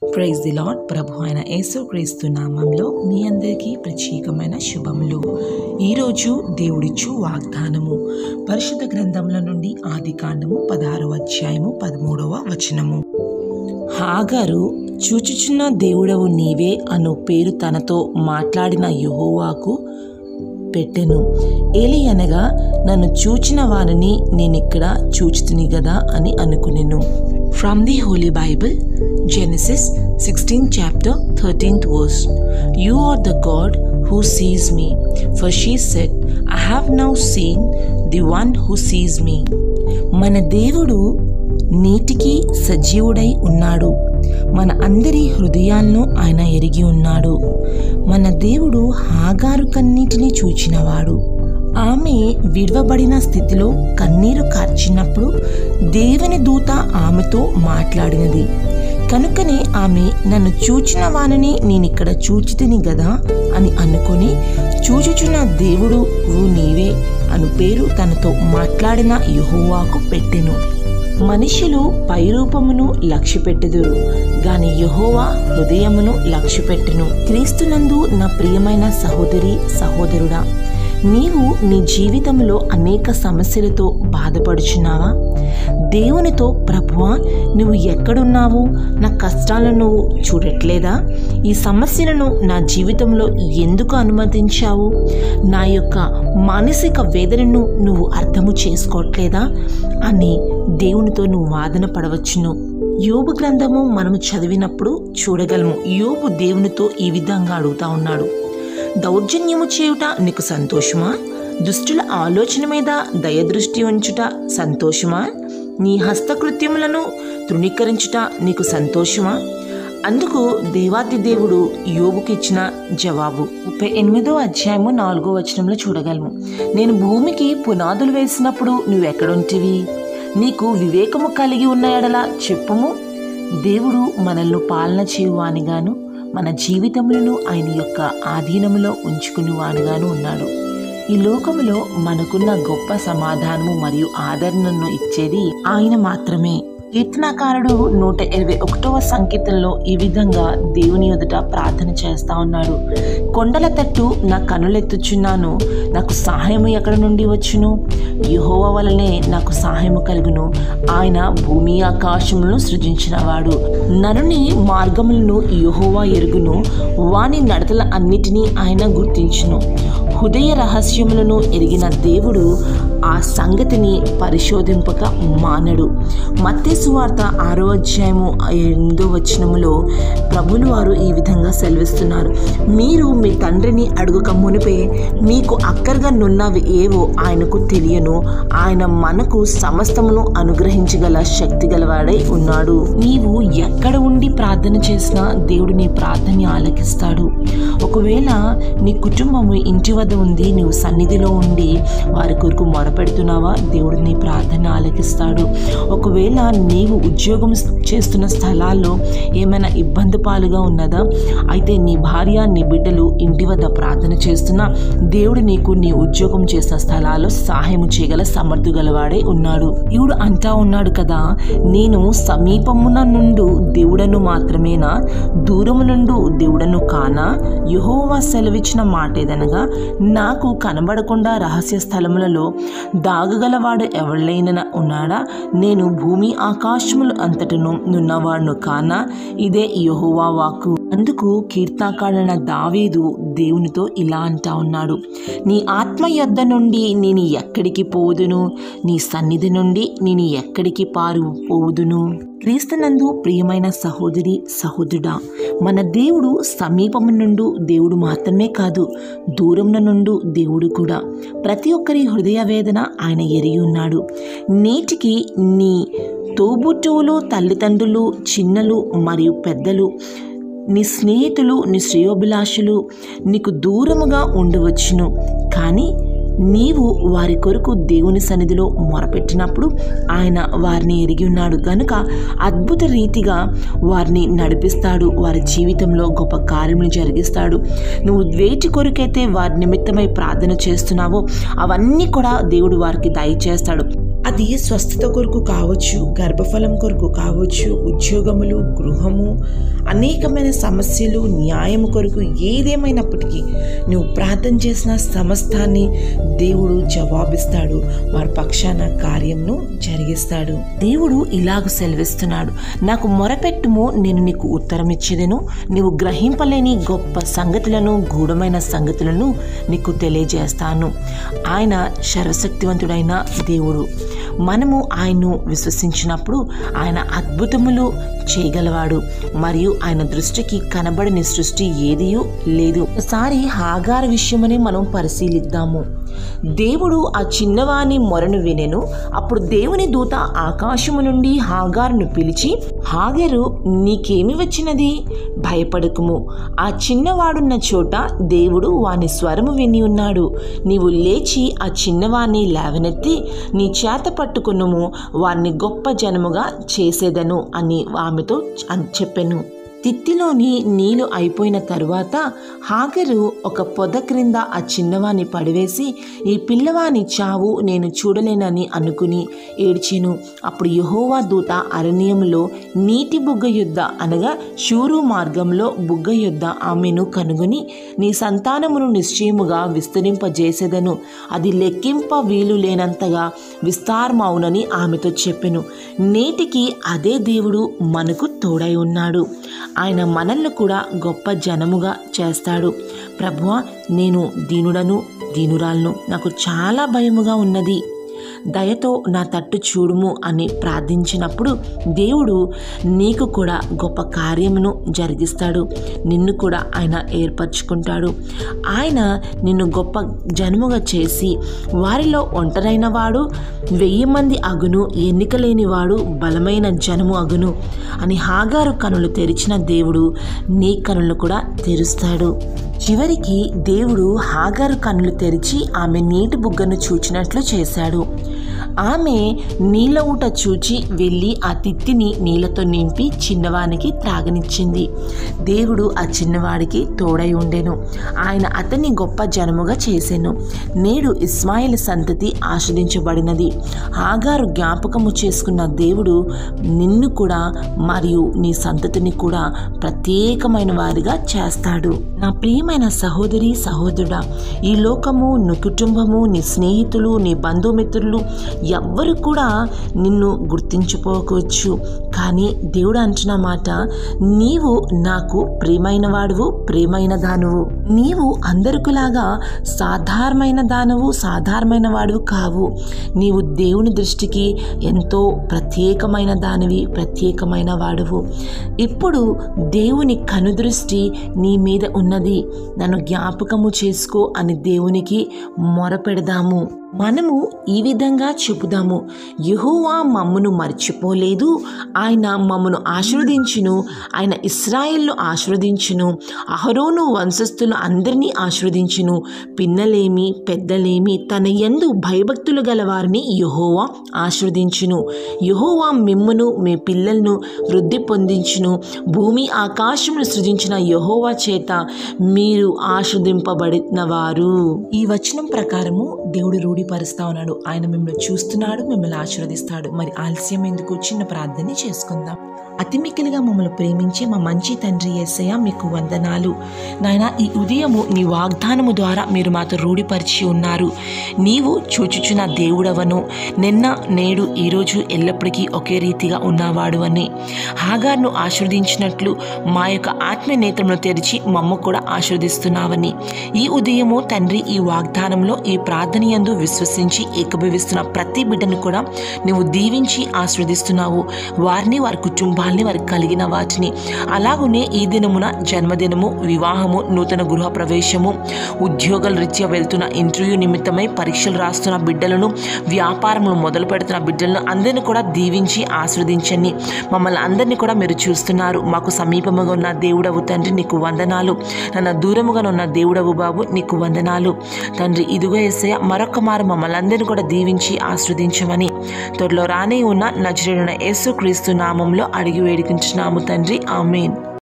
praise the lord ప్రభు అయిన యేసు క్రీస్తు నామంలో మీ అందరికీ ప్రత్యేకమైన శుభములు ఈరోజు దేవుడిచ్చు వాగ్దానము పరిశుద్ధ గ్రంథముల నుండి ఆది కాండము పదహారవ అధ్యాయము పదమూడవ వచనము హాగారు చూచుచున్న దేవుడవు నీవే అను పేరు తనతో మాట్లాడిన యెహోవాకు పెట్టెను ఏలి అనగా నన్ను చూచిన వారిని నేనిక్కడ చూచుతుని గదా అని అనుకునేను from the holy bible Genesis sixteen chapter thirteenth verse you are the God who sees me for she said I have now seen the one who sees me మన దేవుడు నీటికి సజీవుడై ఉన్నాడు మన అందరి హృదయాలను ఆయన ఎరిగి ఉన్నాడు మన దేవుడు హాగారు కన్నీటిని చూచినవాడు ఆమె విడవబడిన స్థితిలో కన్నీరు కార్చినప్పుడు దేవుని దూత ఆమెతో మాట్లాడినది కనుకనే ఆమె నన్ను చూచిన వానిని నేనిక్కడ చూచితిని గదా అని అనుకొని చూచుచున్న దేవుడు నీవే అను పేరు తనతో మాట్లాడిన యహోవాకు పెట్టెను మనుషులు పైరూపమును లక్ష్యపెట్టెదురు గాని యహోవా హృదయమును లక్ష్యపెట్టెను క్రీస్తునందు నా ప్రియమైన సహోదరి సహోదరుడా నీవు నీ జీవితంలో అనేక సమస్యలతో బాధపడుచున్నావా దేవునితో ప్రభువా నువ్వు ఎక్కడున్నావు నా కష్టాలను నువ్వు చూడట్లేదా ఈ సమస్యలను నా జీవితంలో ఎందుకు అనుమతించావు నా యొక్క మానసిక వేదనను నువ్వు అర్థము చేసుకోవట్లేదా అని దేవునితో నువ్వు వాదన పడవచ్చును యోబు గ్రంథము మనము చదివినప్పుడు చూడగలము యోబు దేవునితో ఈ విధంగా అడుగుతా ఉన్నాడు దౌర్జన్యము చేయుట నీకు సంతోషమా దుష్టుల ఆలోచన మీద దయదృష్టి ఉంచుట సంతోషమా నీ హస్తకృత్యములను తృణీకరించుట నీకు సంతోషమా అందుకు దేవాతి దేవుడు యోగుకి ఇచ్చిన జవాబు ముప్పై ఎనిమిదో అధ్యాయము నాలుగో వచనంలో చూడగలము నేను భూమికి పునాదులు వేసినప్పుడు నువ్వెక్కడుంటివి నీకు వివేకము కలిగి ఉన్న ఎడల చెప్పుము దేవుడు మనల్ని పాలన చేయువానిగాను మన జీవితములను ఆయన యొక్క ఆధీనములో ఉంచుకుని వానిగాను ఉన్నాడు ఈ లోకములో మనకున్న గొప్ప సమాధానము మరియు ఆదరణను ఇచ్చేది ఆయన మాత్రమే కీర్తనాకారుడు నూట ఇరవై ఒకటవ సంకీర్తనలో ఈ విధంగా దేవుని ఎదుట ప్రార్థన చేస్తా ఉన్నాడు కొండల తట్టు నా కనులెత్తుచున్నాను నాకు సహాయము ఎక్కడ నుండి వచ్చును యహోవ వలనే నాకు సహాయము కలుగును ఆయన భూమి ఆకాశములను సృజించినవాడు నరుని మార్గములను యహోవా ఎరుగును వాని నడతల అన్నిటినీ ఆయన గుర్తించును హృదయ రహస్యములను ఎరిగిన దేవుడు ఆ సంగతిని పరిశోధింపక మానడు మత్తేసు వార్త ఆరో అధ్యాయము ఎనిమిదో వచనములో ప్రభులు వారు ఈ విధంగా సెలవిస్తున్నారు మీరు మీ తండ్రిని అడుగక మునిపే మీకు అక్కరగా నున్నవి ఏవో ఆయనకు తెలియను ఆయన మనకు సమస్తమును అనుగ్రహించగల శక్తి గలవాడై ఉన్నాడు నీవు ఎక్కడ ఉండి ప్రార్థన చేసినా దేవుడు నీ ప్రార్థన ఆలకిస్తాడు ఒకవేళ నీ కుటుంబము ఇంటి వద్ద ఉంది నీవు సన్నిధిలో ఉండి వారి కొరకు మొరపెడుతున్నావా దేవుడు నీ ప్రార్థన ఆలకిస్తాడు ఒకవేళ నీవు ఉద్యోగం చేస్తున్న స్థలాల్లో ఏమైనా ఇబ్బంది పాలుగా ఉన్నదా అయితే నీ భార్య నీ బిడ్డలు ఇంటి వద్ద ప్రార్థన చేస్తున్నా దేవుడు నీకు నీ ఉద్యోగం చేసిన స్థలాల్లో సహాయం చేయగల సమర్థు గలవాడే ఉన్నాడు దేవుడు అంటా ఉన్నాడు కదా నేను సమీపమున నుండు దేవుడను మాత్రమేనా దూరము నుండు దేవుడను కానా యహోవా సెలవిచ్చిన మాట ఏదనగా నాకు కనబడకుండా రహస్య స్థలములలో దాగగలవాడు ఎవళ్ళైనా ఉన్నాడా నేను భూమి ఆకాశములు అంతటను నున్నవాడును కానా ఇదే యహోవా వాక్కు అందుకు కీర్తాకాడన దావేదు దేవునితో ఇలా అంటా ఉన్నాడు నీ ఆత్మ యొద్ద నుండి నేను ఎక్కడికి పోదును నీ సన్నిధి నుండి నేను ఎక్కడికి పారు పోవుదును క్రీస్తునందు ప్రియమైన సహోదరి సహోదరుడా మన దేవుడు సమీపము నుండు దేవుడు మాత్రమే కాదు దూరం నుండు దేవుడు కూడా ప్రతి ఒక్కరి హృదయ వేదన ఆయన ఎరిగి ఉన్నాడు నేటికి నీ తోబుట్టువులు తల్లిదండ్రులు చిన్నలు మరియు పెద్దలు నీ స్నేహితులు నీ శ్రేయోభిలాషులు నీకు దూరముగా ఉండవచ్చును కానీ నీవు వారి కొరకు దేవుని సన్నిధిలో మొరపెట్టినప్పుడు ఆయన వారిని ఎరిగి ఉన్నాడు కనుక అద్భుత రీతిగా వారిని నడిపిస్తాడు వారి జీవితంలో గొప్ప కార్యములు జరిగిస్తాడు నువ్వు వేటి కొరకైతే వారి నిమిత్తమై ప్రార్థన చేస్తున్నావో అవన్నీ కూడా దేవుడు వారికి దయచేస్తాడు అది స్వస్థత కొరకు కావచ్చు గర్భఫలం కొరకు కావచ్చు ఉద్యోగములు గృహము అనేకమైన సమస్యలు న్యాయం కొరకు ఏదేమైనప్పటికీ నువ్వు ప్రార్థన చేసిన సమస్తాన్ని దేవుడు జవాబిస్తాడు వారి పక్షాన కార్యంను జరిగిస్తాడు దేవుడు ఇలాగ సెలవిస్తున్నాడు నాకు మొరపెట్టుము నేను నీకు ఉత్తరం ఇచ్చేదను నీవు గ్రహింపలేని గొప్ప సంగతులను గూఢమైన సంగతులను నీకు తెలియజేస్తాను ఆయన సర్వశక్తివంతుడైన దేవుడు మనము ఆయన్ను విశ్వసించినప్పుడు ఆయన అద్భుతములు చేయగలవాడు మరియు ఆయన దృష్టికి కనబడని సృష్టి ఏదియూ లేదు ఒకసారి హాగార విషయమని మనం పరిశీలిద్దాము దేవుడు ఆ చిన్నవాని మొరను వినెను అప్పుడు దేవుని దూత ఆకాశము నుండి హాగారును పిలిచి హాగరు నీకేమి వచ్చినది భయపడకుము ఆ చిన్నవాడున్న చోట దేవుడు వాని స్వరము విని ఉన్నాడు నీవు లేచి ఆ చిన్నవాణ్ణి లేవనెత్తి నీ చేత పట్టుకునుము వారిని గొప్ప జనముగా చేసేదను అని ఆమెతో అన్- చెప్పెను తిత్తిలోని నీళ్లు అయిపోయిన తరువాత హాగరు ఒక పొద క్రింద ఆ చిన్నవాని పడివేసి ఈ పిల్లవాని చావు నేను చూడలేనని అనుకుని ఏడ్చెను అప్పుడు యహోవా దూత అరణ్యములో నీటి బుగ్గ యుద్ధ అనగా శూరు మార్గంలో బుగ్గ యుద్ధ ఆమెను కనుగొని నీ సంతానమును నిశ్చయముగా విస్తరింపజేసేదను అది లెక్కింప వీలు లేనంతగా విస్తారమవునని ఆమెతో చెప్పెను నేటికి అదే దేవుడు మనకు తోడై ఉన్నాడు ఆయన మనల్ని కూడా గొప్ప జనముగా చేస్తాడు ప్రభువా నేను దీనుడను దీనురాలను నాకు చాలా భయముగా ఉన్నది దయతో నా తట్టు చూడుము అని ప్రార్థించినప్పుడు దేవుడు నీకు కూడా గొప్ప కార్యమును జరిగిస్తాడు నిన్ను కూడా ఆయన ఏర్పరచుకుంటాడు ఆయన నిన్ను గొప్ప జనముగా చేసి వారిలో ఒంటరైన వాడు వెయ్యి మంది అగును ఎన్నిక లేనివాడు బలమైన జనము అగును అని హాగారు కనులు తెరిచిన దేవుడు నీ కనులు కూడా తెరుస్తాడు చివరికి దేవుడు హాగారు కన్నులు తెరిచి ఆమె నీటి బుగ్గను చూచినట్లు చేశాడు ఆమె నీళ్ళ ఊట చూచి వెళ్ళి ఆ తిత్తిని నీళ్ళతో నింపి చిన్నవానికి త్రాగనిచ్చింది దేవుడు ఆ చిన్నవాడికి తోడై ఉండెను ఆయన అతన్ని గొప్ప జనముగా చేసెను నేడు ఇస్మాయిల్ సంతతి ఆస్వాదించబడినది హాగారు జ్ఞాపకము చేసుకున్న దేవుడు నిన్ను కూడా మరియు నీ సంతతిని కూడా ప్రత్యేకమైన వారిగా చేస్తాడు నా ప్రియమైన సహోదరి సహోదరుడా ఈ లోకము నీ కుటుంబము నీ స్నేహితులు నీ బంధుమిత్రులు ఎవ్వరు కూడా నిన్ను గుర్తించుకోవచ్చు కానీ దేవుడు అంటున్న మాట నీవు నాకు ప్రియమైన వాడువు ప్రియమైన దానువు నీవు అందరికిలాగా సాధారణమైన దానవు సాధారణమైన వాడువు కావు నీవు దేవుని దృష్టికి ఎంతో ప్రత్యేకమైన దానివి ప్రత్యేకమైన వాడువు ఇప్పుడు దేవుని కనుదృష్టి నీ మీద ఉన్నది నన్ను జ్ఞాపకము చేసుకో అని దేవునికి మొరపెడదాము మనము ఈ విధంగా చెబుదాము యెహోవా మమ్మను మర్చిపోలేదు ఆయన మమ్మను ఆశీర్వదించును ఆయన ఇస్రాయేల్ను ఆశీర్వదించును అహరోను వంశస్థులు అందరినీ ఆశీర్వదించును పిన్నలేమి పెద్దలేమి తన యందు భయభక్తులు గల వారిని యెహోవా ఆశీర్వదించును యెహోవా మిమ్మును మీ పిల్లలను వృద్ధి పొందించును భూమి ఆకాశమును సృజించిన యెహోవా చేత మీరు ఆశీర్దింపబడిన వారు ఈ వచనం ప్రకారము దేవుడు రూఢిపరుస్తా ఉన్నాడు ఆయన మిమ్మల్ని చూస్తున్నాడు మిమ్మల్ని ఆశీర్వదిస్తాడు మరి ఆలస్యం ఎందుకు చిన్న ప్రార్థన చేసుకుందాం అతి మిక్కిలిగా మమ్మల్ని ప్రేమించి మా మంచి తండ్రి యేసయ్య మీకు వందనాలు నాయన ఈ ఉదయము నీ వాగ్దానము ద్వారా మీరు మాతో రూఢిపరిచి ఉన్నారు నీవు చూచుచున్న దేవుడవను నిన్న నేడు ఈరోజు ఎల్లప్పటికీ ఒకే రీతిగా ఉన్నవాడు అని హాగార్ను ఆశీర్వదించినట్లు మా యొక్క ఆత్మీయ నేత్రమును తెరిచి మమ్మ కూడా ఆశీర్వదిస్తున్నావని ఈ ఉదయము తండ్రి ఈ వాగ్దానంలో ఈ ప్రార్థన యందు విశ్వసించి ఏకభవిస్తున్న ప్రతి బిడ్డను కూడా నువ్వు దీవించి ఆశీర్వదిస్తున్నావు వారిని వారి కుటుంబాన్ని వారికి కలిగిన వాటిని అలాగునే ఈ దినమున జన్మదినము వివాహము నూతన గృహ ప్రవేశము ఉద్యోగాల రీత్యా వెళ్తున్న ఇంటర్వ్యూ నిమిత్తమై పరీక్షలు రాస్తున్న బిడ్డలను వ్యాపారములు మొదలు పెడుతున్న బిడ్డలను అందరిని కూడా దీవించి ఆస్వాదించండి మమ్మల్ని అందరినీ కూడా మీరు చూస్తున్నారు మాకు సమీపముగా ఉన్న దేవుడవు తండ్రి నీకు వందనాలు నన్ను దూరముగా ఉన్న దేవుడవు బాబు నీకు వందనాలు తండ్రి ఇదిగో ఏసయ్య మరొక మారు మమ్మల్ని అందరినీ కూడా దీవించి ఆస్వాదించమని త్వరలో రానే ఉన్న నజరుడైన యేసు క్రీస్తు నామంలో అడిగి వేడుకుంటున్నాము తండ్రి ఆమెన్